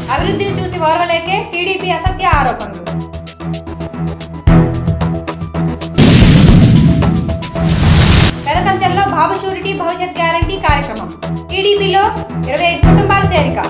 అభివృద్ధిని చూసి ఓర్వలేకే టీడీపీ అసత్య ఆరోపణలు పెదకంచెల్లో బాబు షూరిటీ భవిష్యత్ గ్యారంటీ కార్యక్రమం టీడీపీలో ఇరవై ఐదు కుటుంబాల చేరిక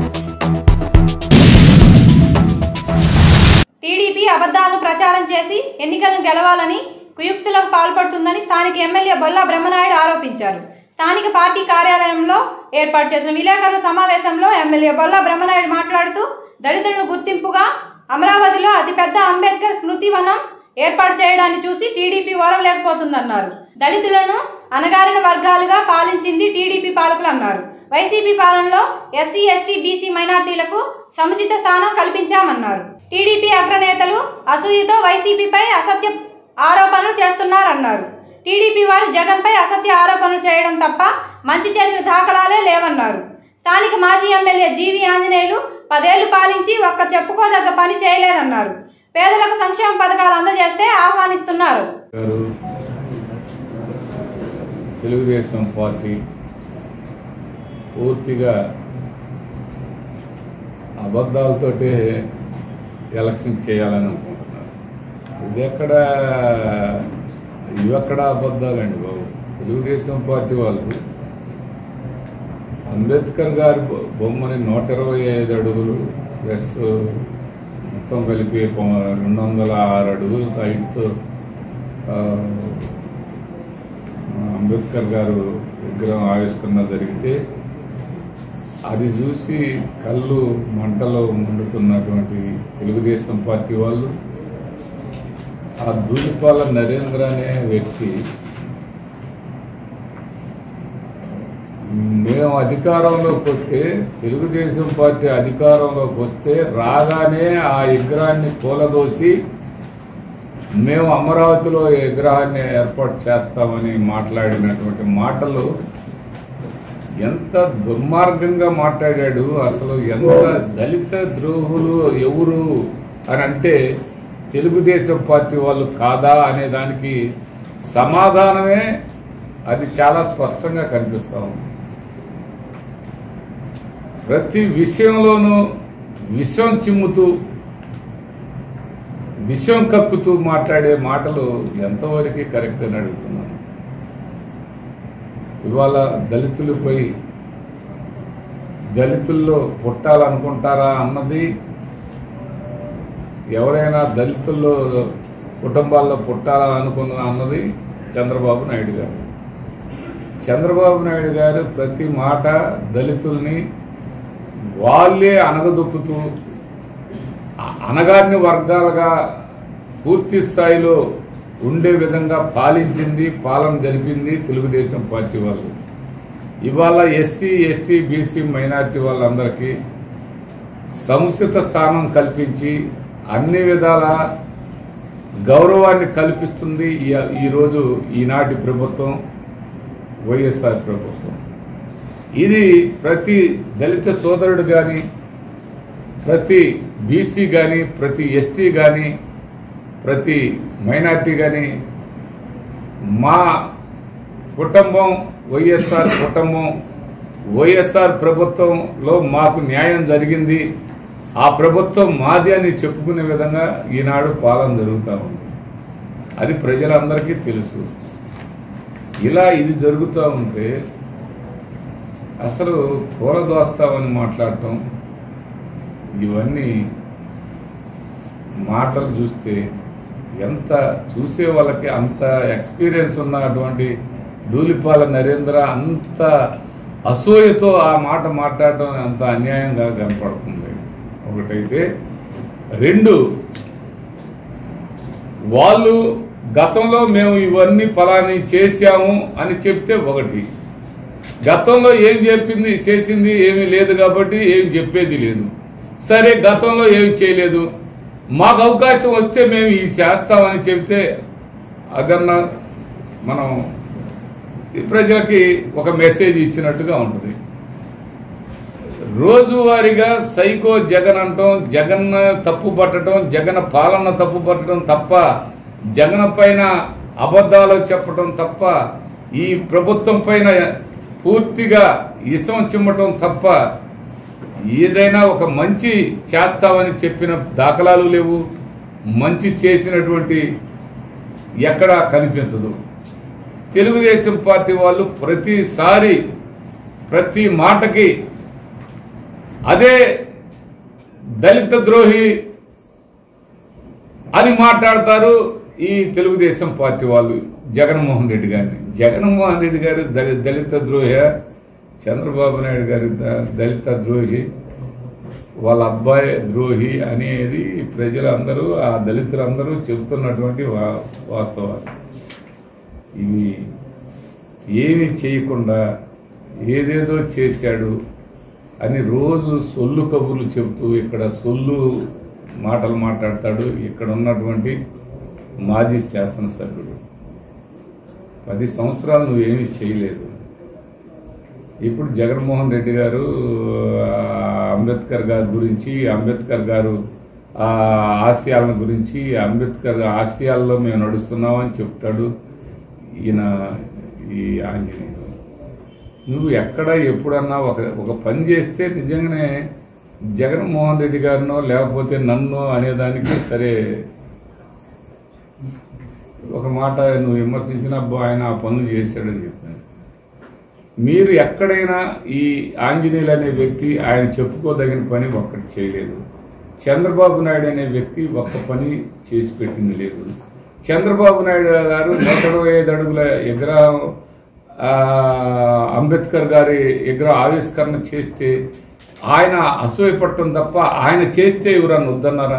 టీడీపీ అబద్ధాలను ప్రచారం చేసి ఎన్నికలను గెలవాలని కుయుక్తులకు పాల్పడుతుందని స్థానిక ఎమ్మెల్యే బొల్లా బ్రహ్మనాయుడు ఆరోపించారు స్థానిక పార్టీ కార్యాలయంలో ఏర్పాటు చేసిన విలేకరుల సమావేశంలో ఎమ్మెల్యే బొల్లా బ్రహ్మనాయుడు మాట్లాడుతూ దళితులను గుర్తింపుగా అమరావతిలో అతిపెద్ద అంబేద్కర్ స్మృతి వనం ఏర్పాటు చేయడాన్ని చూసి టీడీపీ ఓరవలేకపోతుందన్నారు దళితులను అణగారిన వర్గాలుగా పాలించింది టీడీపీ పాలకులు అన్నారు వైసీపీ పాలనలో ఎస్సీ ఎస్టీ బీసీ మైనార్టీలకు సముచిత స్థానం కల్పించామన్నారు టీడీపీ అగ్రనేతలు అసూయతో వైసీపీపై అసత్య ఆరోపణలు చేస్తున్నారన్నారు టీడీపీ వారు జగన్పై అసత్య ఆరోపణలు చేయడం తప్ప మంచి చేసిన దాఖలాలే లేవన్నారు స్థానిక మాజీ ఎమ్మెల్యే జీవి ఆంజనేయులు పదేళ్లు పాలించి ఒక్క చెప్పుకోదగ్గ పని చేయలేదన్నారు పేదలకు సంక్షేమ పథకాలు అందజేస్తే ఆహ్వానిస్తున్నారు గారు తెలుగుదేశం పార్టీ పూర్తిగా అబద్ధాలతోటే ఎలక్షన్ చేయాలని అనుకుంటున్నారు ఇది ఎక్కడ ఇవెక్కడ అబద్ధాలండి బాబు తెలుగుదేశం పార్టీ వాళ్ళు అంబేద్కర్ గారి బొ- బొమ్మని నూట ఇరవై ఐదు అడుగులు ప్లస్ మొత్తం కలిపి కొ- రెండు వందల ఆరు అడుగులు హైట్తో ఆ, అంబేద్కర్ గారు విగ్రహం ఆవిష్కరణ జరిగితే అది చూసి కళ్ళు మంటలో మండుతున్నటువంటి తెలుగుదేశం పార్టీ వాళ్ళు ఆ దూలిపాల నరేంద్ర అనే వ్యక్తి మేము అధికారంలోకి వస్తే తెలుగుదేశం పార్టీ అధికారంలోకి వస్తే రాగానే ఆ విగ్రహాన్ని కూలదోసి మేము అమరావతిలో ఈ విగ్రహాన్ని ఏర్పాటు చేస్తామని మాట్లాడినటువంటి మాటలు ఎంత దుర్మార్గంగా మాట్లాడాడు అసలు ఎంత దళిత ద్రోహులు ఎవరు అని అంటే తెలుగుదేశం పార్టీ వాళ్ళు కాదా అనే దానికి సమాధానమే అది చాలా స్పష్టంగా కనిపిస్తా ఉంది ప్రతి విషయంలోనూ విషం చిమ్ముతూ విషం కక్కుతూ మాట్లాడే మాటలు ఎంతవరకు కరెక్ట్ అని అడుగుతున్నాను ఇవాళ దళితులపై దళితుల్లో పుట్టాలనుకుంటారా అన్నది ఎవరైనా దళితుల్లో కుటుంబాల్లో పుట్టాలా అనుకున్న అన్నది చంద్రబాబు నాయుడు గారు చంద్రబాబు నాయుడు గారు ప్రతి మాట దళితుల్ని వాళ్ళే అనగదొక్కుతూ అ- అనగారిన వర్గాలుగా పూర్తి స్థాయిలో ఉండే విధంగా పాలించింది పాలన జరిపింది తెలుగుదేశం పార్టీ వాళ్ళు ఇవాళ ఎస్సీ ఎస్టీ బీసీ మైనారిటీ వాళ్ళందరికీ సముచిత స్థానం కల్పించి అన్ని విధాల గౌరవాన్ని కల్పిస్తుంది ఈ- ఈరోజు ఈనాటి ప్రభుత్వం వైఎస్ఆర్ ప్రభుత్వం ఇది ప్రతి దళిత సోదరుడు కానీ ప్రతి బీసీ కానీ ప్రతి ఎస్టీ కానీ ప్రతి మైనార్టీ కానీ మా కుటుంబం వైఎస్ఆర్ కుటుంబం వైఎస్ఆర్ ప్రభుత్వంలో మాకు న్యాయం జరిగింది ఆ ప్రభుత్వం మాది అని చెప్పుకునే విధంగా ఈనాడు పాలన జరుగుతూ ఉంది అది ప్రజలందరికీ తెలుసు ఇలా ఇది జరుగుతూ ఉంటే అసలు కూలదోస్తామని మాట్లాడటం ఇవన్నీ మాటలు చూస్తే ఎంత చూసే వాళ్ళకి అంత ఎక్స్పీరియన్స్ ఉన్నటువంటి ధూళిపాల నరేంద్ర అంత అసూయతో ఆ మాట మాట్లాడటం అంత అన్యాయంగా కనపడుతుంది ఒకటైతే రెండు వాళ్ళు గతంలో మేము ఇవన్నీ ఫలాని చేశాము అని చెప్తే ఒకటి గతంలో ఏం చెప్పింది చేసింది ఏమీ లేదు కాబట్టి ఏం చెప్పేది లేదు సరే గతంలో ఏమి చేయలేదు మాకు అవకాశం వస్తే మేము ఈ చేస్తామని చెప్తే అదన్నా మనం ఈ ప్రజలకి ఒక మెసేజ్ ఇచ్చినట్టుగా ఉంటుంది రోజువారీగా సైకో జగన్ అంటాం జగన్ తప్పు పట్టడం జగన్ పాలన తప్పు పట్టడం తప్ప జగన్ పైన అబద్ధాలు చెప్పడం తప్ప ఈ ప్రభుత్వం పైన పూర్తిగా ఇసం చిమ్మటం తప్ప ఏదైనా ఒక మంచి చేస్తామని చెప్పిన దాఖలాలు లేవు మంచి చేసినటువంటి ఎక్కడా కనిపించదు తెలుగుదేశం పార్టీ వాళ్ళు ప్రతిసారి ప్రతి మాటకి అదే దళిత ద్రోహి అని మాట్లాడతారు ఈ తెలుగుదేశం పార్టీ వాళ్ళు జగన్మోహన్ రెడ్డి గారిని జగన్మోహన్ రెడ్డి గారు దళి- దళిత ద్రోహి చంద్రబాబు నాయుడు గారి ద- దళిత ద్రోహి వాళ్ళ అబ్బాయి ద్రోహి అనేది ప్రజలందరూ ఆ దళితులందరూ చెబుతున్నటువంటి వా- వాస్తవాలు ఇవి ఏమి చేయకుండా ఏదేదో చేశాడు అని రోజు సొల్లు కబుర్లు చెబుతూ ఇక్కడ సొల్లు మాటలు మాట్లాడతాడు ఇక్కడ ఉన్నటువంటి మాజీ శాసనసభ్యుడు పది సంవత్సరాలు నువ్వేమీ చేయలేదు ఇప్పుడు జగన్మోహన్ రెడ్డి గారు ఆ, అంబేద్కర్ గారి గురించి అంబేద్కర్ గారు ఆ ఆశయాల గురించి అంబేద్కర్ ఆశయాల్లో మేము నడుస్తున్నామని చెప్తాడు ఈయన ఈ ఆంజనేయుడు నువ్వు ఎక్కడ ఎప్పుడన్నా ఒక ఒక పని చేస్తే నిజంగానే జగన్మోహన్ రెడ్డి గారినో లేకపోతే నన్ను అనేదానికి సరే ఒక మాట నువ్వు విమర్శించిన అబ్బా ఆయన ఆ పనులు చేశాడని చెప్పాను మీరు ఎక్కడైనా ఈ ఆంజనేయులు అనే వ్యక్తి ఆయన చెప్పుకోదగిన పని ఒక్కటి చేయలేదు చంద్రబాబు నాయుడు అనే వ్యక్తి ఒక్క పని చేసి పెట్టింది లేదు చంద్రబాబు నాయుడు గారు నూట ఇరవై ఐదు అడుగుల విగ్రహం ఆ, అంబేద్కర్ గారి విగ్రహ ఆవిష్కరణ చేస్తే ఆయన అసూయపడటం తప్ప ఆయన చేస్తే ఎవరన్నా వద్దన్నారా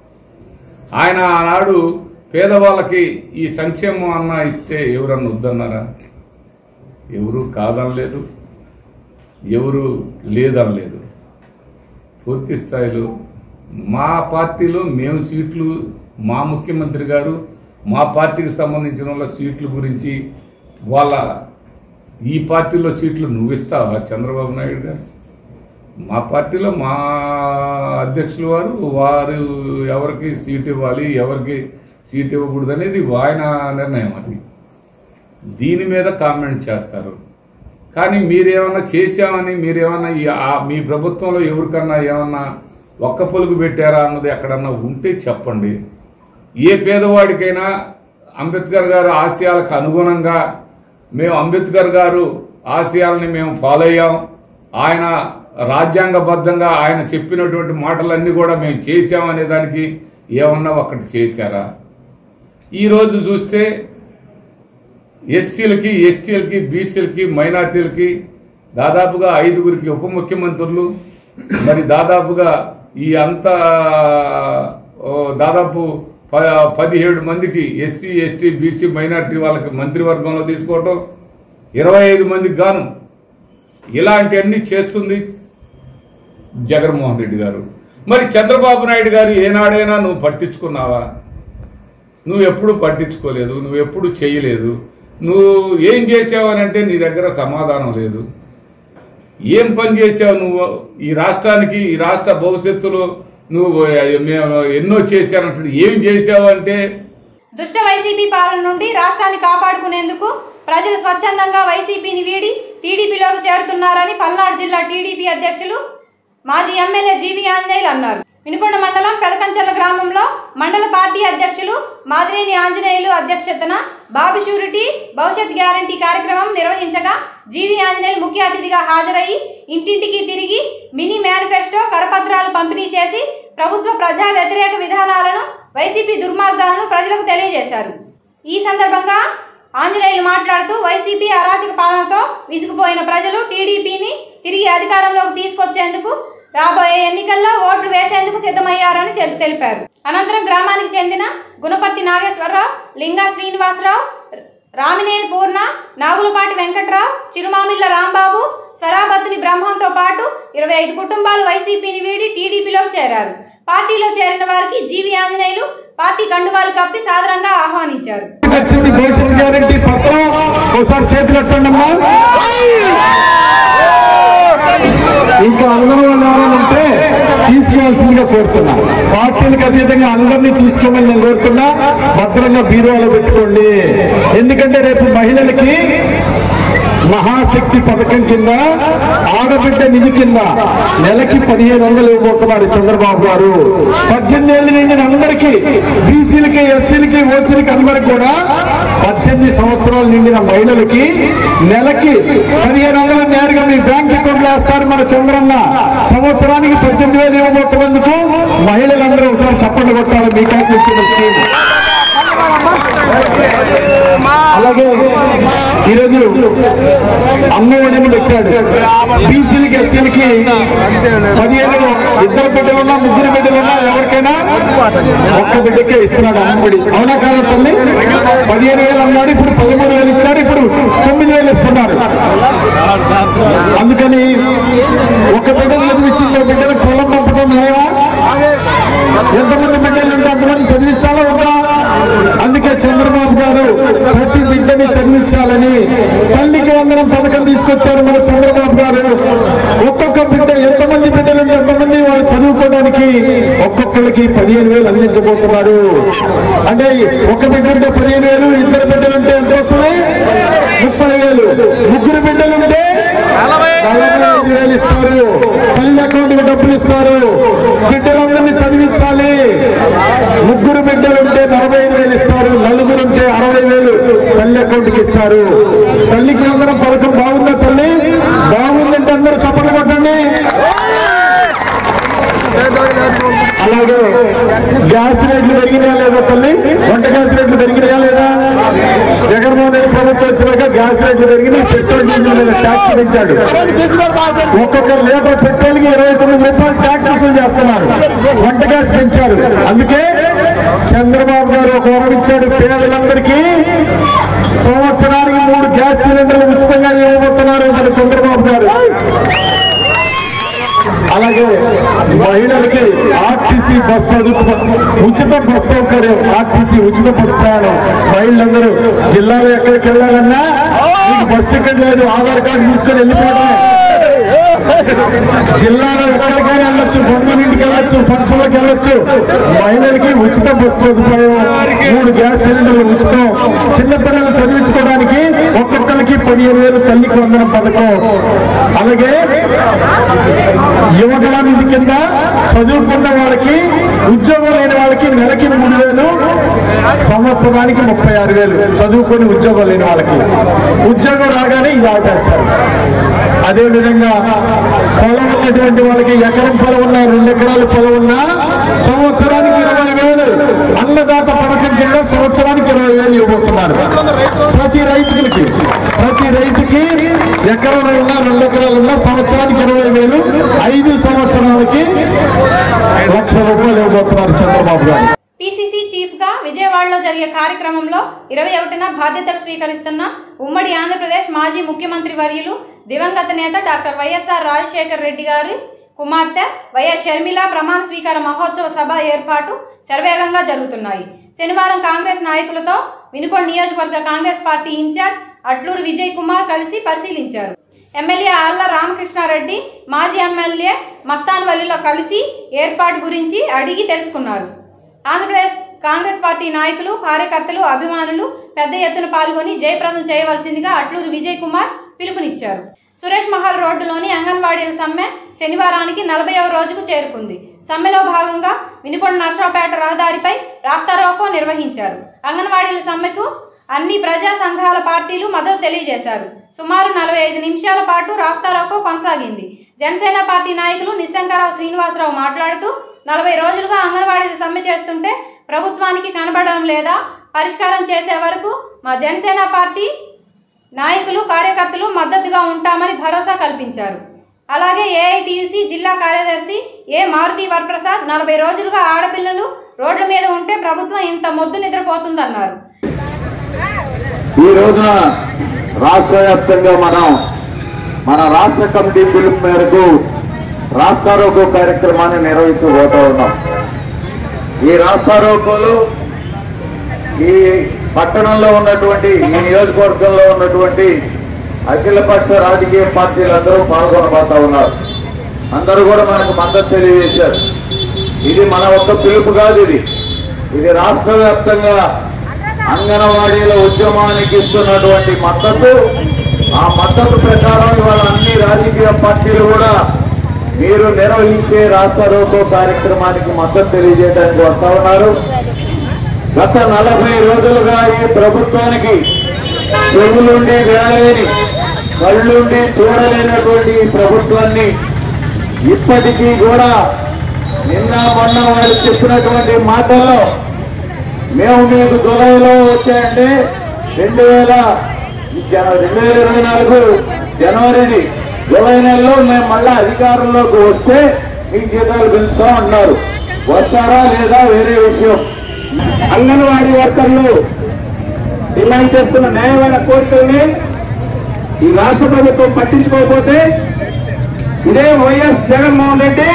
ఆయన ఆనాడు పేదవాళ్ళకి ఈ సంక్షేమం అన్న ఇస్తే ఎవరన్నా వద్దన్నారా ఎవరు కాదనలేదు ఎవరు లేదనలేదు పూర్తి స్థాయిలో మా పార్టీలో మేము సీట్లు మా ముఖ్యమంత్రి గారు మా పార్టీకి సంబంధించిన వాళ్ళ సీట్ల గురించి వాళ్ళ ఈ పార్టీలో సీట్లు నువ్వు ఇస్తావా చంద్రబాబు నాయుడు గారు మా పార్టీలో మా అధ్యక్షులు వారు వారు ఎవరికి సీట్ ఇవ్వాలి ఎవరికి సీట్ ఇవ్వకూడదు అనేది ఆయన నిర్ణయం అది దీని మీద కామెంట్ చేస్తారు కానీ మీరేమన్నా చేశామని మీరేమన్నా ఈ ఆ- మీ ప్రభుత్వంలో ఎవరికన్నా ఏమన్నా ఒక్క పొలుగు పెట్టారా అన్నది ఎక్కడన్నా ఉంటే చెప్పండి ఏ పేదవాడికైనా అంబేద్కర్ గారు ఆశయాలకు అనుగుణంగా మేము అంబేద్కర్ గారు ఆశయాలని మేము ఫాలో అయ్యాం ఆయన రాజ్యాంగబద్ధంగా ఆయన చెప్పినటువంటి మాటలన్నీ కూడా మేము చేశాం అనే దానికి ఏమన్నా ఒకటి చేశారా ఈరోజు చూస్తే ఎస్సీలకి ఎస్టీలకి బీసీలకి మైనార్టీలకి దాదాపుగా ఐదుగురికి ఉప ముఖ్యమంత్రులు మరి దాదాపుగా ఈ అంతా ఓ, దాదాపు ప- పదిహేడు మందికి ఎస్సీ ఎస్టీ బీసీ మైనార్టీ వాళ్ళకి మంత్రివర్గంలో తీసుకోవటం ఇరవై ఐదు మందికి గాను ఇలాంటివన్నీ చేస్తుంది జగన్మోహన్ రెడ్డి గారు మరి చంద్రబాబు నాయుడు గారు ఏనాడైనా నువ్వు పట్టించుకున్నావా నువ్వు ఎప్పుడు పట్టించుకోలేదు నువ్వు ఎప్పుడు చేయలేదు నువ్వు ఏం చేసావనంటే నీ దగ్గర సమాధానం లేదు ఏం పని చేసావు నువ్వు ఈ రాష్ట్రానికి ఈ రాష్ట్ర భవిష్యత్తులో నువ్వు మేము ఎన్నో చేశానంటే ఏం చేసావు అంటే దుష్ట వైసీపీ పాలన నుండి విధానాన్ని కాపాడుకునేందుకు ప్రజలు స్వచ్ఛందంగా వైసీపీని వీడి టీడీపీలోకి చేరుతున్నారని పల్నాడు జిల్లా టీడీపీ అధ్యక్షులు మాజీ ఎమ్మెల్యే జీవి ఆంజనేయులు అన్నారు వినుకొండ మండలం పెదకంచర్ల గ్రామంలో మండల పార్టీ అధ్యక్షులు మాదిరేని ఆంజనేయులు అధ్యక్షతన బాబు షూరిటీ భవిష్యత్ గ్యారంటీ కార్యక్రమం నిర్వహించగా జీవి ఆంజనేయులు ముఖ్య అతిథిగా హాజరయ్యి ఇంటింటికి తిరిగి మినీ మేనిఫెస్టో కరపత్రాలు పంపిణీ చేసి ప్రభుత్వ ప్రజా వ్యతిరేక విధానాలను వైసీపీ దుర్మార్గాలను ప్రజలకు తెలియజేశారు ఈ సందర్భంగా ఆంజనేయులు మాట్లాడుతూ వైసీపీ అరాచక పాలనతో విసిగిపోయిన ప్రజలు టీడీపీని తిరిగి అధికారంలోకి తీసుకొచ్చేందుకు రాబోయే ఎన్నికల్లో ఓట్లు వేసేందుకు సిద్ధమయ్యారని తెల్- తెలిపారు అనంతరం గ్రామానికి చెందిన గుణపర్తి నాగేశ్వరరావు లింగా శ్రీనివాసరావు రామినేని పూర్ణ నాగులపాటి వెంకట్రావు చిరుమామిళ్ళ రాంబాబు స్వరాబత్తుని బ్రహ్మంతో పాటు ఇరవై ఐదు కుటుంబాలు వైసీపీని వీడి టీడీపీలోకి చేరారు పార్టీలో చేరిన వారికి జీవి ఆంజనేయులు పార్టీ కండువాలు కప్పి సాదరంగా ఆహ్వానించారు వచ్చింది భవిష్యత్ గ్యారంటీ పత్రం ఒకసారి చేతులు ఎట్టండమ్మా ఇంకా అందరం వాళ్ళు ఎవరైనా ఉంటే తీసుకోవాల్సిందిగా కోరుతున్నా పార్టీలకు అతీతంగా అందరినీ తీసుకోమని నేను కోరుతున్నా భద్రంగా బీరువాలో పెట్టుకోండి ఎందుకంటే రేపు మహిళలకి మహాశక్తి పథకం కింద ఆడబిడ్డ నిధి కింద నెలకి పదిహేను వందలు ఇవ్వబోతున్నారు చంద్రబాబు గారు పద్దెనిమిది ఏళ్ళు నిండిన అందరికీ బీసీలకి ఎస్సీలకి ఓసీలకి అందరికి కూడా పద్దెనిమిది సంవత్సరాలు నిండిన మహిళలకి నెలకి పదిహేను వందలు నేరుగా మీ బ్యాంక్ అకౌంట్ లో వేస్తారు మన చంద్రన్న సంవత్సరానికి పద్దెనిమిది వేలు ఇవ్వబోతున్నందుకు మహిళలందరూ ఒకసారి చప్పట్లు కొట్టాలి మీకోసం ఇచ్చిన స్కీమ్ అలాగే ఈరోజు అమ్మ ఒడిని పెట్టాడు బీసీలకి ఎస్సీలకి పదిహేను ఇద్దరు బిడ్డలున్నా ముగ్గురు బిడ్డలున్నా ఎవరికైనా ఒక్క బిడ్డకే ఇస్తున్నాడు అమ్మఒడి అవునా కాదా తల్లి పదిహేను వేలు అన్నాడు ఇప్పుడు పదమూడు వేలు ఇచ్చారు ఇప్పుడు తొమ్మిది వేలు ఇస్తున్నారు అందుకని ఒక బిడ్డను చదివించిందో బిడ్డను పొలం పంపడం న్యాయమా ఎంతమంది బిడ్డలు ఉంటే అంతమంది చదివించాలా వద్దా అందుకే చంద్రబాబు గారు ప్రతి బిడ్డని చదివించాలని తల్లికి వందనం పథకం తీసుకొచ్చారు మన చంద్రబాబు గారు ఒక్కొక్క బిడ్డ ఎంతమంది బిడ్డలు ఉంటే ఎంతమంది వాళ్ళు చదువుకోవడానికి ఒక్కొక్కరికి పదిహేను వేలు అందించబోతున్నారు అంటే ఒక బిడ్డ ఉంటే పదిహేను వేలు ఇద్దరు బిడ్డలు ఉంటే ఎంత వస్తుంది ముప్పై వేలు ముగ్గురు బిడ్డలు ఉంటే నలభై ఐదు వేలు ఇస్తారు తల్లి అకౌంట్ కి డబ్బులు ఇస్తారు బిడ్డలందరినీ చదివించాలి ముగ్గురు బిడ్డలు ఉంటే నలభై ఐదు వేలు ఇస్తారు నలుగురు ఉంటే అరవై వేలు తల్లి అకౌంట్ కి ఇస్తారు తల్లికి వందనం పథకం బాగుందా తల్లి బాగుందంటే అందరూ చప్పట్లు కొట్టండి అలాగే గ్యాస్ రేట్లు పెరిగినాయా లేదా తల్లి వంట గ్యాస్ రేట్లు పెరిగినాయా లేదా జగన్మోహన్ రెడ్డి ప్రభుత్వం వచ్చినాక గ్యాస్ రేట్లు పెరిగినాయి పెట్రోల్ డీజిల్ మీద ట్యాక్స్ పెంచాడు ఒక్కొక్క లీటర్ పెట్రోల్ కి ఇరవై తొమ్మిది రూపాయలు ట్యాక్స్ వసూలు చేస్తున్నారు వంట గ్యాస్ పెంచారు అందుకే చంద్రబాబు గారు ఒక వరం ఇచ్చాడు పేదలందరికీ సంవత్సరానికి మూడు గ్యాస్ సిలిండర్లు ఉచితంగా ఇవ్వబోతున్నారు మన చంద్రబాబు గారు అలాగే మహిళలకి ఆర్టీసీ బస్ సదుపు ఉచిత బస్ సౌకర్యం ఆర్టీసీ ఉచిత బస్ ప్రయాణం మహిళలందరూ జిల్లాలో ఎక్కడికి వెళ్ళాలన్నా మీకు బస్ టికెట్ లేదు ఆధార్ కార్డు తీసుకొని వెళ్ళిపోవడమే జిల్లాలో ఎక్కడికైనా వెళ్ళొచ్చు బంధువుల ఇంటికి వెళ్ళొచ్చు ఫంక్షన్లకు వెళ్ళొచ్చు మహిళలకి ఉచిత బస్ సదుపాయం మూడు గ్యాస్ సిలిండర్లు ఉచితం చిన్నపిల్లలు చదివించుకోవడానికి ఒక్కొక్కరికి పదిహేను వేలు తల్లికి వందనం పథకం అలాగే యువకుల నిధి కింద చదువుకున్న వాళ్ళకి ఉద్యోగం లేని వాళ్ళకి నెలకి మూడు వేలు సంవత్సరానికి ముప్పై ఆరు వేలు చదువుకొని ఉద్యోగం లేని వాళ్ళకి ఉద్యోగం రాగానే ఇది ఆపేస్తారు అదే విధంగా పొలం ఉన్నటువంటి వాళ్ళకి ఎకరం పొలం ఉన్నా రెండు ఎకరాల పొలం ఉన్నా సంవత్సరానికి ఇరవై వేలు అన్నదాత పథకం కింద సంవత్సరానికి ఇరవై వేలు ఇవ్వబోతున్నారు ప్రతి రైతులకి ప్రతి రైతుకి ఎకరం ఉన్నా రెండు ఎకరాలు ఉన్నా సంవత్సరానికి ఇరవై వేలు ఐదు సంవత్సరాలకి లక్ష రూపాయలు ఇవ్వబోతున్నారు చంద్రబాబు గారు పిసిసి చీఫ్ గా విజయవాడలో జరిగే కార్యక్రమంలో ఇరవై ఒకటిన బాధ్యతలు స్వీకరిస్తున్న ఉమ్మడి ఆంధ్రప్రదేశ్ మాజీ ముఖ్యమంత్రి వర్యులు దివంగత నేత డాక్టర్ వైఎస్ఆర్ రాజశేఖర్ రెడ్డి గారి కుమార్తె వైఎస్ షర్మిల ప్రమాణ స్వీకార మహోత్సవ సభ ఏర్పాటు శరవేగంగా జరుగుతున్నాయి శనివారం కాంగ్రెస్ నాయకులతో వినుకొండ నియోజకవర్గ కాంగ్రెస్ పార్టీ ఇన్ఛార్జ్ అట్లూరు విజయ్ కుమార్ కలిసి పరిశీలించారు ఎమ్మెల్యే ఆళ్ల రామకృష్ణారెడ్డి మాజీ ఎమ్మెల్యే మస్తాన్వల్లిలో కలిసి ఏర్పాటు గురించి అడిగి తెలుసుకున్నారు ఆంధ్రప్రదేశ్ కాంగ్రెస్ పార్టీ నాయకులు కార్యకర్తలు అభిమానులు పెద్ద ఎత్తున పాల్గొని జయప్రదం చేయవలసిందిగా అట్లూరు విజయ్ కుమార్ పిలుపునిచ్చారు సురేష్ మహల్ రోడ్డులోని అంగన్వాడీల సమ్మె శనివారానికి నలభైవ రోజుకు చేరుకుంది సమ్మెలో భాగంగా వినుకొండ నర్సరావుపేట రహదారిపై రాస్తారోకో నిర్వహించారు అంగన్వాడీల సమ్మెకు అన్ని ప్రజా సంఘాల పార్టీలు మద్దతు తెలియజేశారు సుమారు నలభై ఐదు నిమిషాల పాటు రాస్తారోకో కొనసాగింది జనసేన పార్టీ నాయకులు నిశంకరావు శ్రీనివాసరావు మాట్లాడుతూ నలభై రోజులుగా అంగన్వాడీలు సమ్మె చేస్తుంటే ప్రభుత్వానికి కనబడడం లేదా పరిష్కారం చేసే వరకు మా జనసేన పార్టీ నాయకులు కార్యకర్తలు మద్దతుగా ఉంటామని భరోసా కల్పించారు అలాగే ఏఐటియుసి జిల్లా కార్యదర్శి ఏ మారుతి వరప్రసాద్ నలభై రోజులుగా ఆడపిల్లలు రోడ్ల మీద ఉంటే ప్రభుత్వం ఇంత మొద్దు నిద్రపోతుందన్నారు ఈ రోజున రాష్ట్ర వ్యాప్తంగా మనం మన రాష్ట్ర కమిటీ పిలుపు మేరకు రాస్తారోకో కార్యక్రమాన్ని నిర్వహించబోతా ఉన్నాం ఈ రాస్తారోకోలు ఈ పట్టణంలో ఉన్నటువంటి ఈ నియోజకవర్గంలో ఉన్నటువంటి అఖిలపక్ష రాజకీయ పార్టీలందరూ పాల్గొనబోతా ఉన్నారు అందరూ కూడా మనకు మద్దతు తెలియజేశారు ఇది మన ఒక్క పిలుపు కాదు ఇది ఇది రాష్ట్ర వ్యాప్తంగా అంగన్వాడీల ఉద్యమానికి ఇస్తున్నటువంటి మద్దతు ఆ మద్దతు ప్రకారం ఇవాళ అన్ని రాజకీయ పార్టీలు కూడా మీరు నిర్వహించే రాష్ట్ర రోకో కార్యక్రమానికి మద్దతు తెలియజేయడానికి వస్తా ఉన్నారు గత నలభై రోజులుగా ఈ ప్రభుత్వానికి చెవులుండి వినలేని కళ్ళుండి చూడలేనటువంటి ఈ ప్రభుత్వాన్ని ఇప్పటికీ కూడా నిన్న మొన్న వాళ్ళు చెప్పినటువంటి మాటల్లో మేము మీకు జూలైలో వచ్చాయంటే రెండు వేల జన- రెండు వేల ఇరవై నాలుగు జనవరిని జూలై నెలలో మేము మళ్ళా అధికారంలోకి వస్తే మీ జీతాలు పెంచుతాం అన్నారు వస్తారా లేదా వేరే విషయం అంగన్వాడీ వర్కర్లు డిమాండ్ చేస్తున్న న్యాయమైన కోరికల్ని ఈ రాష్ట్ర ప్రభుత్వం పట్టించుకోకపోతే ఇదే వైఎస్ జగన్మోహన్ రెడ్డి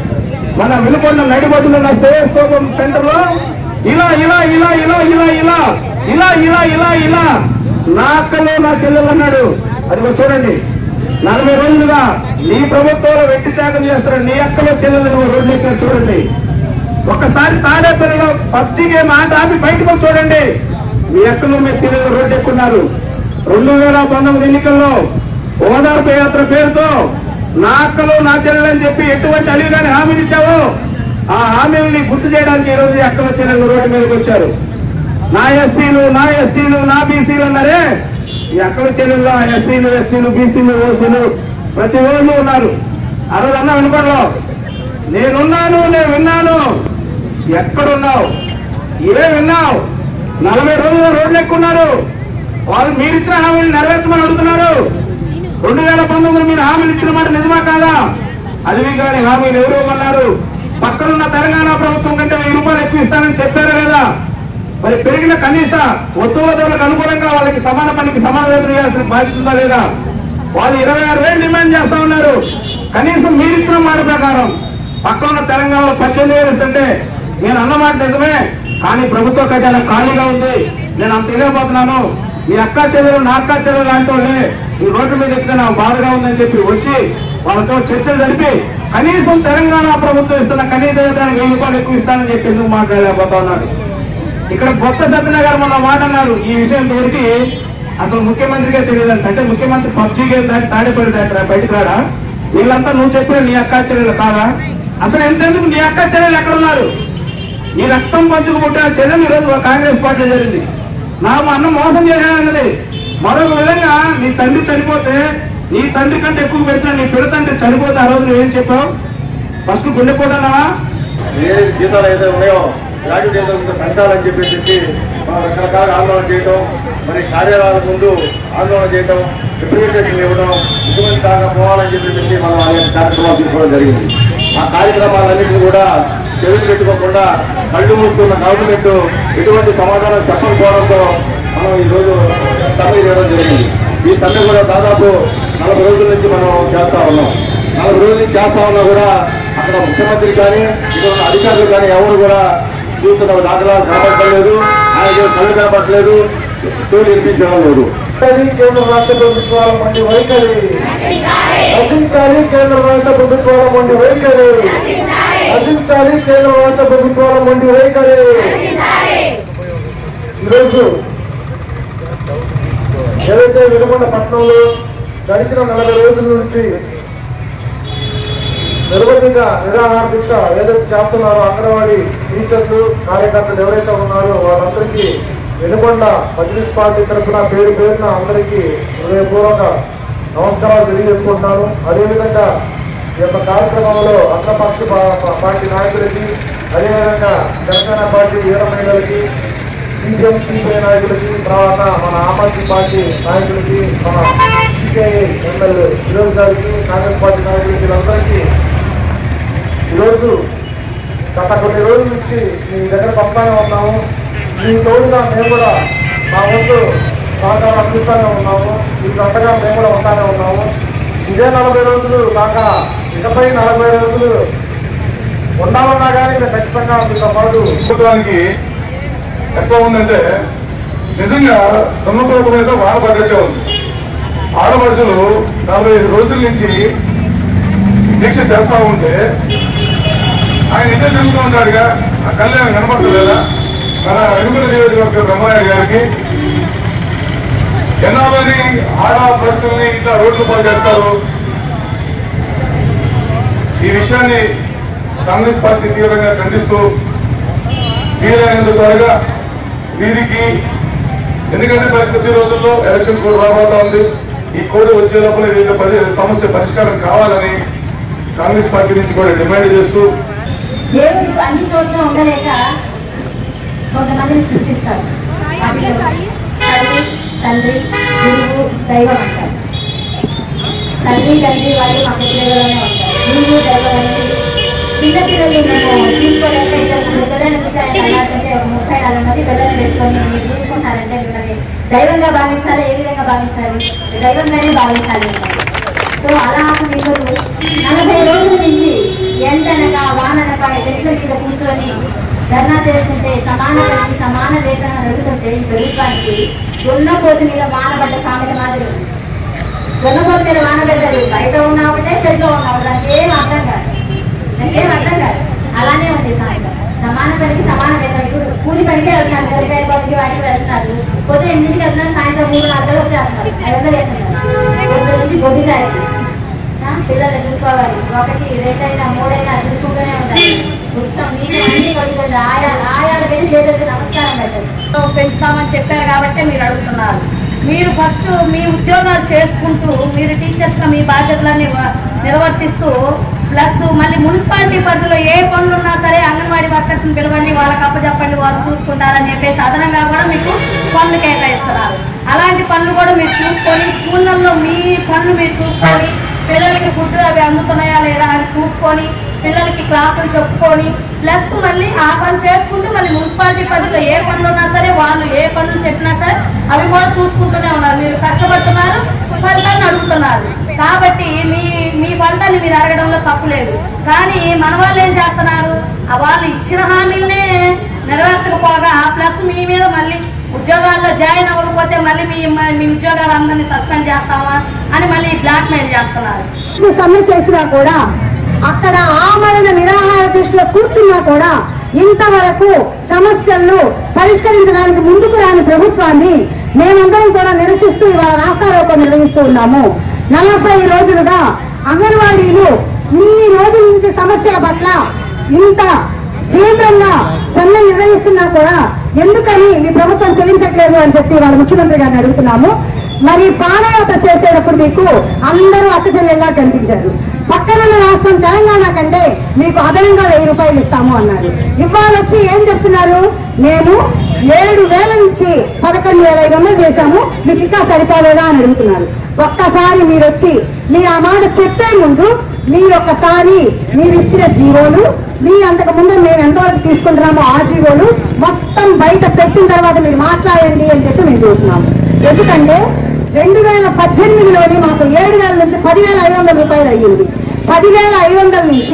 మన విలుకొండ నడిబొడ్డులున్న శ్రేయస్తోపం సెంటర్ లో ఇలా ఇలా ఇలా ఇలా ఇలా ఇలా ఇలా ఇలా ఇలా ఇలా నా అక్కలో నా చెల్లెలు అన్నాడు అది కూడా చూడండి నలభై రోజులుగా నీ ప్రభుత్వంలో వెట్టి త్యాగం చేస్తున్న నీ అక్కలో చెల్లెలను రోడ్డు ఎక్కారు చూడండి ఒకసారి తాడేపల్లిలో పబ్జి గేమ్ ఆట ఆపి బయటకు వచ్చి చూడండి మీ అక్కలు మీ చెల్లెలు రోడ్డు ఎక్కున్నారు రెండు వేల పంతొమ్మిది ఎన్నికల్లో ఓదార్పు యాత్ర పేరుతో నా అక్కలు నా చెల్లెలని చెప్పి ఎటువంటి అలివిగాని హామీలు ఇచ్చావో ఆ హామీలని గుర్తు చేయడానికి ఈ రోజు ఈ అక్కల చెల్లెలు రోడ్డు మీదకి వచ్చారు నా ఎస్సీలు నా ఎస్టీలు నా బీసీలు అన్నారే ఈ అక్కల చెల్లెల్లో ఎస్సీలు ఎస్టీలు బీసీలు ఓసీలు ప్రతి ఊళ్ళో ఉన్నారు ఆ రోజు అన్న వినపడలో నేనున్నాను నేను విన్నాను ఎక్కడున్నావు ఏ విన్నావు నలభై రోజులు రోడ్లు ఎక్కున్నారు వాళ్ళు మీరు ఇచ్చిన హామీలు నెరవేర్చమని అడుగుతున్నారు రెండు వేల పంతొమ్మిది మీరు హామీలు ఇచ్చిన మాట నిజమా కాదా అది కాని హామీలు ఎవరు ఇవ్వమన్నారు పక్కనున్న తెలంగాణ ప్రభుత్వం కంటే వెయ్యి రూపాయలు ఎక్కువ ఇస్తానని చెప్పారు కదా మరి పెరిగిన కనీస వస్తువులకు అనుకూలంగా వాళ్ళకి సమాన పనికి సమాన వేతనం ఇవ్వాల్సిన బాధ్యత ఉందా లేదా వాళ్ళు ఇరవై ఆరు వేలు డిమాండ్ చేస్తా ఉన్నారు కనీసం మీరు ఇచ్చిన మాట ప్రకారం పక్కన ఉన్న తెలంగాణలో పద్దెనిమిది వేలు ఇస్తుంటే నేను అన్నమాట నిజమే కానీ ప్రభుత్వ ఖజానా ఖాళీగా ఉంది నేను అంత తెలియబోతున్నాను మీ అక్క చెల్లెలు నా అక్క చెల్లెలు లాంటి వాళ్ళే ఈ రోడ్డు మీద ఎక్కితే నాకు బాధగా ఉందని చెప్పి వచ్చి వాళ్ళతో చర్చలు జరిపి కనీసం తెలంగాణ ప్రభుత్వం ఇస్తున్న కనీస వేతనానికి వెయ్యి రూపాయలు ఎక్కువ ఇస్తానని చెప్పి ఎందుకు మాట్లాడలేకపోతా ఉన్నారు ఇక్కడ బొత్స సత్యనారాయణ గారు మొన్న మాట అన్నారు ఈ విషయం తోరికి అసలు ముఖ్యమంత్రిగా తెలియదంట అంటే ముఖ్యమంత్రి పబ్జీ గేమ్ దాటి తాడిపడి దాటి బయటకు రాడా వీళ్ళంతా నువ్వు చెప్పిన నీ అక్కా చెల్లెలు కాదా అసలు ఎంతెందుకు నీ అక్కా చెల్లెలు ఎక్కడ ఉన్నారు నీ రక్తం పంచుకు పుట్టిన చెల్లెలు ఈరోజు కాంగ్రెస్ పార్టీ జరిగింది నా మా అన్న మోసం చేశానన్నది మరొక విధంగా నీ తండ్రి చనిపోతే నీ తండ్రి కంటే ఎక్కువ పెట్టిన నీ పిడతండ్రి చనిపోతే ఆ రోజు నువ్వేం చెప్పావు ఫస్ట్ గుండెపోటానా ఏ జీతాలు అయితే ఉన్నాయో గ్రాడ్యుయేట్ జీతాలు పెంచాలని చెప్పేసి మనం రకరకాల ఆందోళన చేయటం మరి కార్యాలయాల ముందు ఆందోళన చేయటం రిప్రజెంటేషన్ ఇవ్వడం ఇటువంటి దాకా పోవాలని చెప్పేసి మనం అనేక కార్యక్రమాలు తీసుకోవడం జరిగింది ఆ కార్యక్రమాలన్నింటినీ కూడా చెవిటి పెట్టుకోకుండా కళ్ళు మూసుకున్న గవర్నమెంట్ ఎటువంటి సమాధానం చెప్పకపోవడంతో మనం ఈ రోజు సమ్మె చేయడం జరిగింది ఈ సమ్మె కూడా దాదాపు నలభై రోజుల నుంచి మనం చేస్తా ఉన్నాం నలభై రోజుల నుంచి చేస్తా ఉన్నా కూడా అక్కడ ముఖ్యమంత్రి కానీ ఇక్కడ ఉన్న అధికారులు కానీ ఎవరు కూడా చూస్తున్న దాఖలాలు కనబడలేదు ఆయన కళ్ళు కనబడలేదు తోలు వినిపించడం లేదు కేంద్ర రాష్ట్ర ప్రభుత్వాల మండి వైఖరి నశించాలి కేంద్ర రాష్ట్ర ప్రభుత్వాల మండి వైఖరి నశించాలి కేంద్ర రాష్ట్ర ప్రభుత్వాల మండి వైఖరి ఈరోజు ఏదైతే వినుకొండ పట్టణంలో గడిచిన నలభై రోజుల నుంచి నిర్వహిక నిరాహార దీక్ష ఏదైతే చేస్తున్నారో అంగన్వాడీ టీచర్లు కార్యకర్తలు ఎవరైతే ఉన్నారో వాళ్ళందరికీ వెనుకొండ మజ్లిస్ పార్టీ తరఫున పేరు పేరున అందరికీ హృదయపూర్వక నమస్కారాలు తెలియజేసుకుంటున్నాను అదేవిధంగా ఈ యొక్క కార్యక్రమంలో అగ్రపక్ష పా- పార్టీ నాయకులకి అదేవిధంగా తెలంగాణ పార్టీ వీర మహిళలకి సిపిఎం సిపిఐ నాయకులకి తర్వాత మన ఆమ్ ఆద్మీ పార్టీ నాయకులకి మన సిపిఐ ఎమ్మెల్యే ఫిరోజ్ గారికి కాంగ్రెస్ పార్టీ నాయకులకి వీళ్ళందరికీ ఈరోజు గత కొన్ని రోజుల నుంచి మీ దగ్గర పంపుతానే ఉన్నాము మీ తోడుగా మేము కూడా మా వంతు సహకారం అందిస్తూనే ఉన్నాము మీకు అంతగా మేము కూడా ఉంటానే ఉన్నాము ఇదే నలభై రోజులు కాక ఇకపై నలభై రోజులు ఉండాలన్నా కానీ మేము ఖచ్చితంగా మీతో పాటు ప్రభుత్వానికి ఎక్కువ ఉందంటే నిజంగా దున్నపోతు మీద వాన పడ్డట్టే ఉంది ఆడపడుచులు నలభై ఐదు రోజుల నుంచి దీక్ష చేస్తా ఉంటే ఆయన ఇదే తిరుగుతూ ఉంటాడుగా ఆ కళ్యాణం కనపడలేదా మన వెనుకల నియోజకవర్గ బ్రహ్మయ్య గారికి జనాభాని ఆడ పరిస్థితుల్ని ఇట్లా రోడ్లు పాలు చేస్తారు ఈ విషయాన్ని కాంగ్రెస్ పార్టీ తీవ్రంగా ఖండిస్తూ వీలైనంత త్వరగా వీరికి ఎందుకంటే మరి కొద్ది రోజుల్లో ఎలక్షన్ కోడ్ రాబోతా ఉంది ఈ కోడ్ వచ్చే లోపల వీళ్ళ పరి సమస్య పరిష్కారం కావాలని కాంగ్రెస్ పార్టీ నుంచి కూడా డిమాండ్ చేస్తూ దేవుడు అన్ని చోట్ల ఉండలేక కొంతమందిని సృష్టిస్తారు వాటిలో తల్లి తండ్రి గురువు దైవం అంటారు తల్లి తండ్రి వాళ్ళు మా పిల్లలలోనే ఉంటారు గురువు దైవం అనేది చిన్నపిల్లలు మేము తీసుకోలేక ఇద్దరు పిల్లలు చూసి ఆయన అన్నాడంటే ఒక ముప్పై నాలుగు మంది పిల్లలు పెట్టుకొని మీరు చూసుకుంటారంటే మిమ్మల్ని దైవంగా భావించాలి ఏ విధంగా భావించాలి దైవంగానే భావించాలి అన్నారు. సో అలా మీరు నలభై రోజుల నుంచి ఎండనక వాననక చెట్ల మీద కూర్చొని ధర్నా చేస్తుంటే సమాన పనికి సమాన వేతనం అడుగుతుంటే ఈ ప్రభుత్వానికి దున్నపోతు మీద వానబడ్డ సామెత మాదిరి ఉంది. దున్నపోతు మీద వానబడ్డది బయట ఉన్నా ఒకటే షెడ్లో ఉన్నా ఒకటి నాకు ఏం అర్థం కాదు నాకేం అర్థం కాదు అలానే ఉంది సామెత సమాన పనికి సమాన వేతనం ఇప్పుడు కూలి పనికే వెళ్తున్నారు గరికాయ పనికి వాటికి వెళ్తున్నారు పొద్దున ఎనిమిదికి వెళ్తున్నారు సాయంత్రం మూడు నాలుగు వచ్చేస్తున్నారు ఐదు వందలు వేస్తున్నారు పొద్దు నుంచి బొడ్డు సాయి పిల్లలు చూసుకోవాలి ఒకటి రెండైనా మూడైనా చూసుకుంటూనే ఉండాలి ఉత్సవం నీకు అన్ని కొడుతుంది ఆయా ఆయాలకైతే చేతులకి నమస్కారం పెట్టదు పెంచుతామని చెప్పారు కాబట్టి మీరు అడుగుతున్నారు మీరు ఫస్ట్ మీ ఉద్యోగాలు చేసుకుంటూ మీరు టీచర్స్గా మీ బాధ్యతలన్నీ వ- నిర్వర్తిస్తూ ప్లస్ మళ్ళీ మున్సిపాలిటీ పరిధిలో ఏ పనులు ఉన్నా సరే అంగన్వాడీ వర్కర్స్ని పిలవండి వాళ్ళకి అప్పచెప్పండి వాళ్ళు చూసుకుంటారని చెప్పేసి అదనంగా కూడా మీకు పనులు కేటాయిస్తున్నారు అలాంటి పనులు కూడా మీరు చూసుకొని స్కూళ్ళల్లో మీ పనులు మీరు చూసుకొని పిల్లలకి ఫుడ్ అవి అందుతున్నాయా లేదా అని చూసుకొని పిల్లలకి క్లాసులు చెప్పుకొని ప్లస్ మళ్ళీ ఆ పని చేసుకుంటూ మళ్ళీ మున్సిపాలిటీ పరిధిలో ఏ పనులు ఉన్నా సరే వాళ్ళు ఏ పనులు చెప్పినా సరే అవి కూడా చూసుకుంటూనే ఉన్నారు మీరు కష్టపడుతున్నారు ఫలితాన్ని అడుగుతున్నారు కాబట్టి మీ మీ ఫలితాన్ని మీరు అడగడంలో తప్పు లేదు కానీ మన వాళ్ళు ఏం చేస్తున్నారు ఆ వాళ్ళు ఇచ్చిన హామీలనే నెరవేర్చకపోగా ప్లస్ మీ మీద మళ్ళీ ఉద్యోగాల్లో జాయిన్ అవ్వకపోతే మళ్ళీ మీ మీ ఉద్యోగాలు అందరినీ సస్పెండ్ చేస్తామా అని మళ్ళీ బ్లాక్ మెయిల్ చేస్తున్నారు సమ్మె చేసినా కూడా అక్కడ ఆమరణ నిరాహార దీక్షలో కూర్చున్నా కూడా ఇంతవరకు సమస్యలను పరిష్కరించడానికి ముందుకు రాని ప్రభుత్వాన్ని మేమందరం కూడా నిరసిస్తూ ఇవాళ రాస్తారోకం నిర్వహిస్తూ ఉన్నాము నలభై రోజులుగా అంగన్వాడీలు ఇన్ని రోజుల నుంచి సమస్యల పట్ల ఇంత తీవ్రంగా సమ్మె నిర్వహిస్తున్నా కూడా ఎందుకని ఈ ప్రభుత్వం చెల్లించట్లేదు అని చెప్పి వాళ్ళ ముఖ్యమంత్రి గారిని అడుగుతున్నాము మరి పాదయాత్ర చేసేటప్పుడు మీకు అందరూ అక్క చెల్లెల్లా కనిపించారు పక్కనున్న రాష్ట్రం తెలంగాణ కంటే మీకు అదనంగా వెయ్యి రూపాయలు ఇస్తాము అన్నారు ఇవాళ వచ్చి ఏం చెప్తున్నారు మేము ఏడు వేల నుంచి పదకొండు వేల ఐదు వందలు చేశాము మీకు ఇంకా సరిపోలేదా అని అడుగుతున్నారు ఒక్కసారి మీరు వచ్చి మీరు ఆ మాట చెప్పే ముందు మీరు ఒక్కసారి మీరు ఇచ్చిన జీవోలు మీ అంతకు ముందు మేము ఎంతవరకు తీసుకుంటున్నామో ఆ జీవోలు మొత్తం బయట పెట్టిన తర్వాత మీరు మాట్లాడండి అని చెప్పి మేము చూస్తున్నాము ఎందుకంటే రెండు వేల పద్దెనిమిదిలోని మాకు ఏడు వేల నుంచి పదివేల ఐదు వందల రూపాయలు అయ్యింది పదివేల ఐదు వందల నుంచి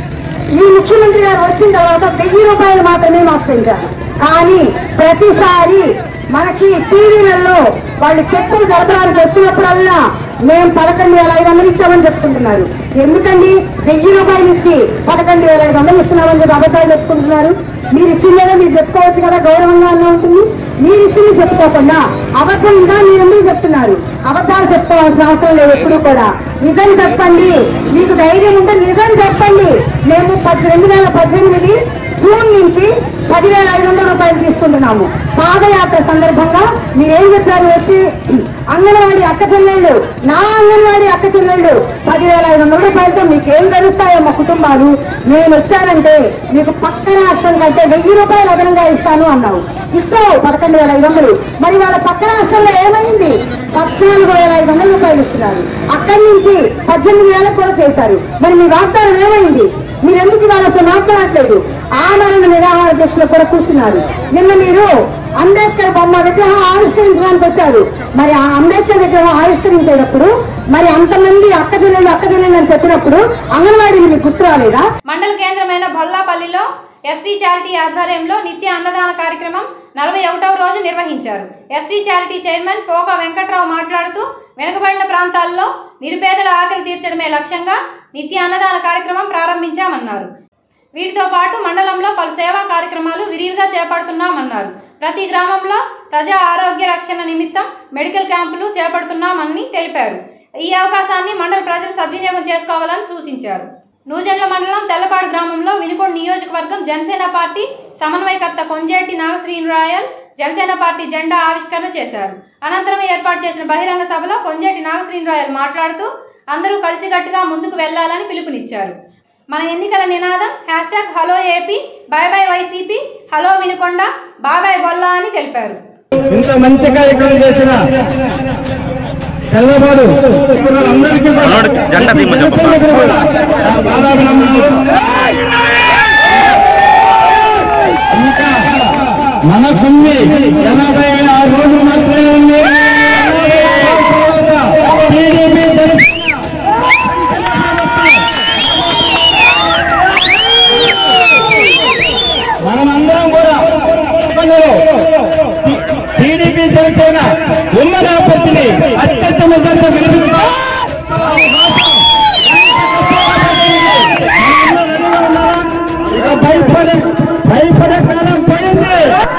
ఈ ముఖ్యమంత్రి గారు వచ్చిన తర్వాత వెయ్యి రూపాయలు మాత్రమే మాకు పెంచారు కానీ ప్రతిసారి మనకి టీవీలలో వాళ్ళు చర్చలు జరపడానికి వచ్చినప్పుడల్లా మేము పదకొండు వేల ఐదు వందలు ఇచ్చామని చెప్పుకుంటున్నారు ఎందుకండి వెయ్యి రూపాయలు ఇచ్చి పదకొండు వేల ఐదు వందలు ఇస్తున్నామని చెప్పి అబద్ధాలు చెప్పుకుంటున్నారు మీరు ఇచ్చిందేదో మీరు చెప్పుకోవచ్చు కదా గౌరవంగా అన్న ఉంటుంది మీరు ఇచ్చింది చెప్పుకోకుండా అబద్ధంగా మీరు ఎందుకు చెప్తున్నారు అబద్ధాలు చెప్పుకోవాల్సిన అవసరం లేదు ఎప్పుడు కూడా నిజం చెప్పండి మీకు ధైర్యం ఉంటే నిజం చెప్పండి మేము పద్ రెండు వేల పద్దెనిమిది జూన్ నుంచి పదివేల ఐదు వందల రూపాయలు తీసుకుంటున్నాము పాదయాత్ర సందర్భంగా మీరేం చెప్పారు వచ్చి అంగన్వాడీ అక్క చెల్లెళ్ళు నా అంగన్వాడీ అక్క చెల్లెళ్ళు పదివేల ఐదు వందల రూపాయలతో మీకు ఏం గడుస్తాయో మా కుటుంబాలు నేను వచ్చానంటే మీకు పక్క రాష్ట్రం కంటే వెయ్యి రూపాయలు అదనంగా ఇస్తాను అన్నావు ఇచ్చావు పదకొండు వేల ఐదు వందలు మరి వాళ్ళ పక్క రాష్ట్రంలో ఏమైంది పద్నాలుగు వేల ఐదు వందల రూపాయలు ఇస్తున్నారు అక్కడి నుంచి పద్దెనిమిది వేలకు కూడా చేశారు మరి మీ వాగ్దానం ఏమైంది మీరు ఎందుకు ఇవాళ అసలు మాట్లాడట్లేదు ఆమరణ నిరాహార దీక్షలో కూడా కూర్చున్నారు నిన్న మీరు అంబేద్కర్ బొమ్మ విగ్రహం ఆవిష్కరించడానికి వచ్చారు మరి ఆ అంబేద్కర్ విగ్రహం ఆవిష్కరించేటప్పుడు మరి అంతమంది అక్క చెల్లెలు అక్క చెల్లెలు అని చెప్పినప్పుడు అంగన్వాడీలు మీకు గుర్తు రాలేదా మండల కేంద్రమైన భల్లాపల్లిలో ఎస్వి చారిటీ ఆధ్వర్యంలో నిత్య అన్నదాన కార్యక్రమం నలభై ఒకటవ రోజు నిర్వహించారు ఎస్వి చారిటీ చైర్మన్ పోక వెంకట్రావు మాట్లాడుతూ వెనుకబడిన ప్రాంతాల్లో నిరుపేదల ఆకలి తీర్చడమే లక్ష్యంగా నిత్య అన్నదాన కార్యక్రమం ప్రారంభించామన్నారు వీటితో పాటు మండలంలో పలు సేవా కార్యక్రమాలు విరివిగా చేపడుతున్నామన్నారు ప్రతి గ్రామంలో ప్రజా ఆరోగ్య రక్షణ నిమిత్తం మెడికల్ క్యాంపులు చేపడుతున్నామని తెలిపారు ఈ అవకాశాన్ని మండల ప్రజలు సద్వినియోగం చేసుకోవాలని సూచించారు నూజెండ్ల మండలం తెల్లపాడు గ్రామంలో వినుకొండ నియోజకవర్గం జనసేన పార్టీ సమన్వయకర్త కొంజేటి నాగశ్రీరాయల్ జనసేన పార్టీ జెండా ఆవిష్కరణ చేశారు అనంతరం ఏర్పాటు చేసిన బహిరంగ సభలో కొంజేటి నాగశ్రీరాయల్ మాట్లాడుతూ అందరూ కలిసికట్టుగా ముందుకు వెళ్లాలని పిలుపునిచ్చారు మన ఎన్నికల నినాదం hashtag hello AP bye bye YCP hello Vinukonda బాబాయ్ బొల్లా అని తెలిపారు ఇంత మంచి కార్యక్రమం చేసిన తెల్లబాడు అందరికీ కూడా ఆ బాలాభినందనలు. ఇంకా మనకుంది ఎనభై ఆరు రోజులు మాత్రమే ఉంది టీడీపీ జనసేన మనమందరం కూడా టీడీపీ జనసేన ఉమ్మడి అభ్యర్థిని అత్యంత మెజార్టీతో గెలిపిస్తాం ఇక భయపడే భయపడే కాలం పోయింది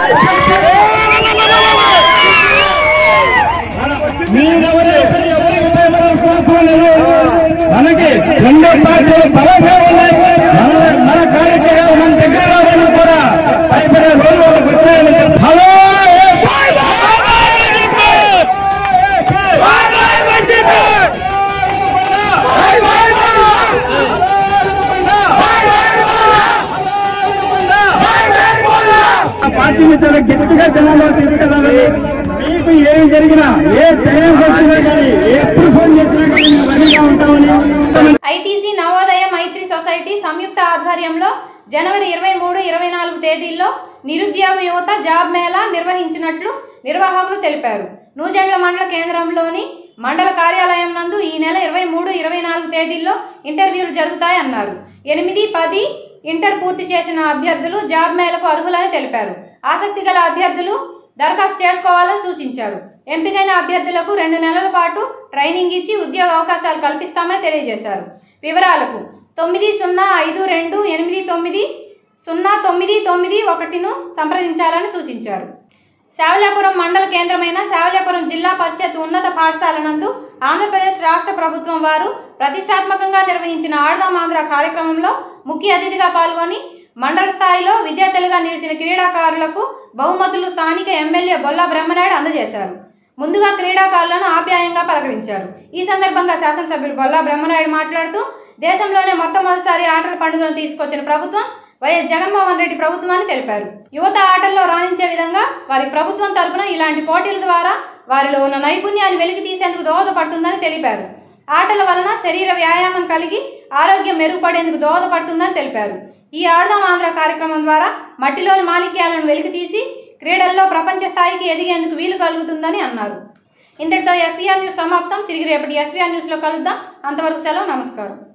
మీరెవరైతే ఎవరికి భయపడాల్సిన అవసరం లేదు మనకి రెండు పార్టీలు బలంగా ఉన్నాయి మన మన కార్యక్రమాలు మన దగ్గర రావాలని కూడా భయపడే రోజు వాళ్ళకి వచ్చాయని చెప్పి- హలో ఆ పార్టీని చాలా గట్టిగా జనాల్లో తీసుకెళ్ళాలని మీకు ఏమి జరిగినా ఏ టైం వచ్చినా కానీ ఎప్పుడు ఫోన్ చేసినా కానీ మేము రెడీగా ఉంటామని ఐటీసీ నవోదయ మైత్రి సొసైటీ సంయుక్త ఆధ్వర్యంలో జనవరి ఇరవై మూడు ఇరవై నాలుగు తేదీల్లో నిరుద్యోగ యువత జాబ్ మేళా నిర్వహించినట్లు నిర్వాహకులు తెలిపారు నూజెండ్ల మండల కేంద్రంలోని మండల కార్యాలయం నందు ఈ నెల ఇరవై మూడు ఇరవై నాలుగు తేదీల్లో ఇంటర్వ్యూలు జరుగుతాయన్నారు ఎనిమిది పది ఇంటర్ పూర్తి చేసిన అభ్యర్థులు జాబ్ మేళకు అర్హులని తెలిపారు ఆసక్తి గల అభ్యర్థులు దరఖాస్తు చేసుకోవాలని సూచించారు ఎంపికైన అభ్యర్థులకు రెండు నెలల పాటు ట్రైనింగ్ ఇచ్చి ఉద్యోగ అవకాశాలు కల్పిస్తామని తెలియజేశారు వివరాలకు తొమ్మిది సున్నా ఐదు రెండు ఎనిమిది తొమ్మిది సున్నా తొమ్మిది తొమ్మిది ఒకటిను సంప్రదించాలని సూచించారు శావల్యాపురం మండల కేంద్రమైన శావల్యాపురం జిల్లా పరిషత్ ఉన్నత పాఠశాల నందు ఆంధ్రప్రదేశ్ రాష్ట్ర ప్రభుత్వం వారు ప్రతిష్టాత్మకంగా నిర్వహించిన ఆడదాం ఆంధ్ర కార్యక్రమంలో ముఖ్య అతిథిగా పాల్గొని మండల స్థాయిలో విజేతలుగా నిలిచిన క్రీడాకారులకు బహుమతులు స్థానిక ఎమ్మెల్యే బొల్లా బ్రహ్మనాయుడు అందజేశారు ముందుగా క్రీడాకారులను ఆప్యాయంగా పలకరించారు ఈ సందర్భంగా శాసనసభ్యులు బొల్లా బ్రహ్మనాయుడు మాట్లాడుతూ దేశంలోనే మొట్టమొదటిసారి ఆటల పండుగను తీసుకొచ్చిన ప్రభుత్వం వైఎస్ జగన్మోహన్ రెడ్డి ప్రభుత్వం అని తెలిపారు యువత ఆటల్లో రాణించే విధంగా వారి ప్రభుత్వం తరపున ఇలాంటి పోటీల ద్వారా వారిలో ఉన్న నైపుణ్యాన్ని వెలికి తీసేందుకు దోహదపడుతుందని తెలిపారు ఆటల వలన శరీర వ్యాయామం కలిగి ఆరోగ్యం మెరుగుపడేందుకు దోహదపడుతుందని తెలిపారు ఈ ఆడదాం ఆంధ్ర కార్యక్రమం ద్వారా మట్టిలోని మాలిక్యాలను వెలికితీసి క్రీడల్లో ప్రపంచ స్థాయికి ఎదిగేందుకు వీలు కలుగుతుందని అన్నారు ఇంతటితో ఎస్వీఆర్ న్యూస్ సమాప్తం తిరిగి రేపటి ఎస్వీఆర్ న్యూస్లో కలుద్దాం అంతవరకు సెలవు నమస్కారం